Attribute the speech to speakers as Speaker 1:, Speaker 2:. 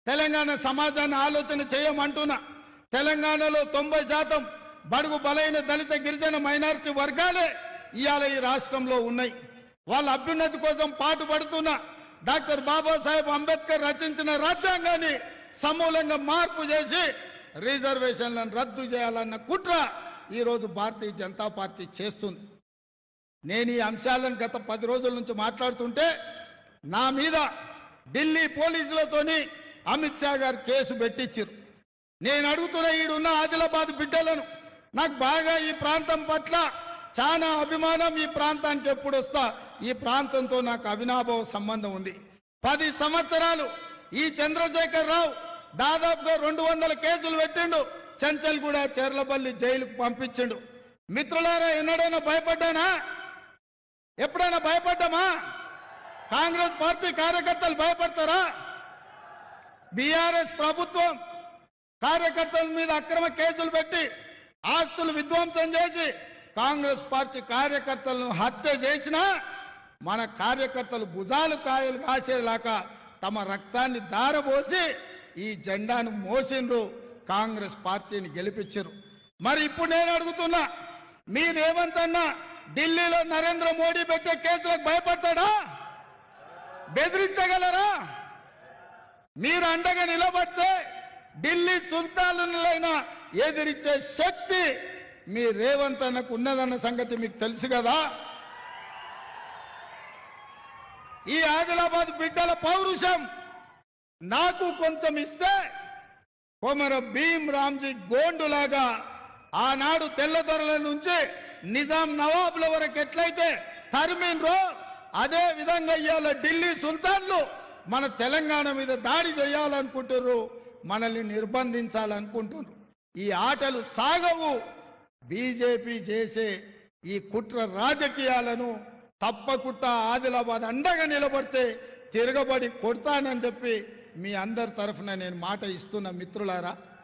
Speaker 1: తెలంగాణ సమాజాన్ని ఆలోచన చేయమంటున్నా తెలంగాణలో తొంభై శాతం బడుగు బలైన దళిత గిరిజన మైనారిటీ వర్గాలే ఇవాళ ఈ రాష్ట్రంలో ఉన్నాయి వాళ్ళ అభ్యున్నతి కోసం పాటుపడుతున్న డాక్టర్ బాబాసాహెబ్ అంబేద్కర్ రచించిన రాజ్యాంగాన్ని సమూలంగా మార్పు చేసి రిజర్వేషన్లను రద్దు చేయాలన్న కుట్ర ఈరోజు భారతీయ జనతా పార్టీ చేస్తుంది నేను ఈ అంశాలను గత పది రోజుల నుంచి మాట్లాడుతుంటే నా మీద ఢిల్లీ పోలీసులతోని అమిత్ షా గారు కేసు పెట్టించారు నేను అడుగుతున్న ఈడున్న ఆదిలాబాద్ బిడ్డలను నాకు బాగా ఈ ప్రాంతం పట్ల చాలా అభిమానం ఈ ప్రాంతానికి ఎప్పుడు వస్తా ఈ ప్రాంతంతో నాకు అవినాభావ సంబంధం ఉంది పది సంవత్సరాలు ఈ చంద్రశేఖర్ రావు దాదాపుగా రెండు వందల కేసులు పెట్టిండు చెంచల్గూడ చెర్లపల్లి జైలుకు పంపించిండు మిత్రులారా ఎన్నడైనా భయపడ్డానా ఎప్పుడైనా భయపడ్డామా కాంగ్రెస్ పార్టీ కార్యకర్తలు భయపడతారా బీఆర్ఎస్ ప్రభుత్వం కార్యకర్తల మీద అక్రమ కేసులు పెట్టి ఆస్తులు విధ్వంసం చేసి కాంగ్రెస్ పార్టీ కార్యకర్తలను హత్య చేసినా మన కార్యకర్తలు భుజాలు కాయలు కాసేలాగా తమ రక్తాన్ని దారబోసి ఈ జెండాను మోసిండ్రు కాంగ్రెస్ పార్టీని గెలిపించారు మరి ఇప్పుడు నేను అడుగుతున్నా మీరేమంతన్నా ఢిల్లీలో నరేంద్ర మోడీ పెట్టే కేసులకు భయపడతాడా బెదిరించగలరా మీరు అండగా నిలబడితే ఢిల్లీ సుల్తానులైనా ఎదిరించే శక్తి మీ రేవంత్ అన్నకు ఉన్నదన్న సంగతి మీకు తెలుసు కదా ఈ ఆదిలాబాద్ బిడ్డల పౌరుషం నాకు కొంచెం ఇస్తే కొమర భీం రామ్జీ గోండులాగా ఆనాడు తెల్లదొరల నుంచి నిజాం నవాబుల వరకు ఎట్లయితే తరిమిన్రో అదే విధంగా ఇవాళ ఢిల్లీ సుల్తాన్లు మన తెలంగాణ మీద దాడి చేయాలనుకుంటున్నారు మనల్ని నిర్బంధించాలనుకుంటున్నారు ఈ ఆటలు సాగవు బీజేపీ చేసే ఈ కుట్ర రాజకీయాలను తప్పకుండా ఆదిలాబాద్ అండగా నిలబడితే తిరగబడి కొడతానని చెప్పి మీ అందరి తరఫున నేను మాట ఇస్తున్న మిత్రులారా